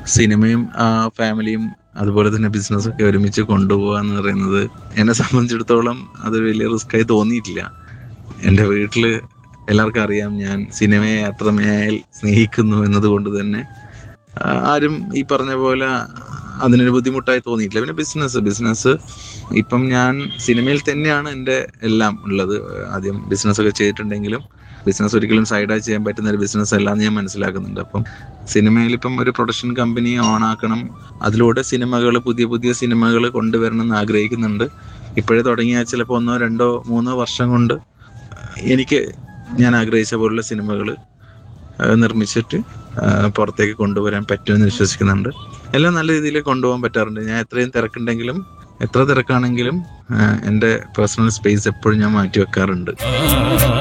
സിനിമയും ആ, ഫാമിലിയും അതുപോലെ തന്നെ ബിസിനസ്സൊക്കെ ഒരുമിച്ച് കൊണ്ടുപോകുക എന്ന് പറയുന്നത് എന്നെ സംബന്ധിച്ചിടത്തോളം അതൊരു വലിയ റിസ്ക് ആയി തോന്നിയിട്ടില്ല എൻ്റെ വീട്ടിൽ എല്ലാവർക്കും അറിയാം ഞാൻ സിനിമയെ അത്രമേൽ സ്നേഹിക്കുന്നു എന്നതുകൊണ്ട് തന്നെ ആ, ആരും ഈ പറഞ്ഞ പോലെ അതിനൊരു ബുദ്ധിമുട്ടായി തോന്നിയിട്ടില്ല പിന്നെ ബിസിനസ് ബിസിനസ് ഇപ്പം ഞാൻ സിനിമയിൽ തന്നെയാണ് എൻ്റെ എല്ലാം ഉള്ളത് ആദ്യം ബിസിനസ്സൊക്കെ ചെയ്തിട്ടുണ്ടെങ്കിലും ബിസിനസ് ഒരിക്കലും സൈഡായി ചെയ്യാൻ പറ്റുന്ന ഒരു ബിസിനസ് അല്ല എന്ന് ഞാൻ മനസ്സിലാക്കുന്നുണ്ട് അപ്പം സിനിമയിൽ ഇപ്പം ഒരു പ്രൊഡക്ഷൻ കമ്പനി ഓണാക്കണം അതിലൂടെ സിനിമകൾ പുതിയ പുതിയ സിനിമകൾ കൊണ്ടുവരണം എന്ന് ആഗ്രഹിക്കുന്നുണ്ട് ഇപ്പോഴേ തുടങ്ങിയാൽ ചിലപ്പോൾ ഒന്നോ രണ്ടോ മൂന്നോ വർഷം കൊണ്ട് എനിക്ക് ഞാൻ ആഗ്രഹിച്ച പോലുള്ള സിനിമകൾ നിർമ്മിച്ചിട്ട് ആ, പുറത്തേക്ക് കൊണ്ടുവരാൻ പറ്റുമെന്ന് വിശ്വസിക്കുന്നുണ്ട് എല്ലാം നല്ല രീതിയിൽ കൊണ്ടുപോകാൻ പറ്റാറുണ്ട് ഞാൻ എത്രയും തിരക്കുണ്ടെങ്കിലും എത്ര തിരക്കാണെങ്കിലും ആ, എൻ്റെ പേഴ്സണൽ സ്പേസ് എപ്പോഴും ഞാൻ മാറ്റി വെക്കാറുണ്ട്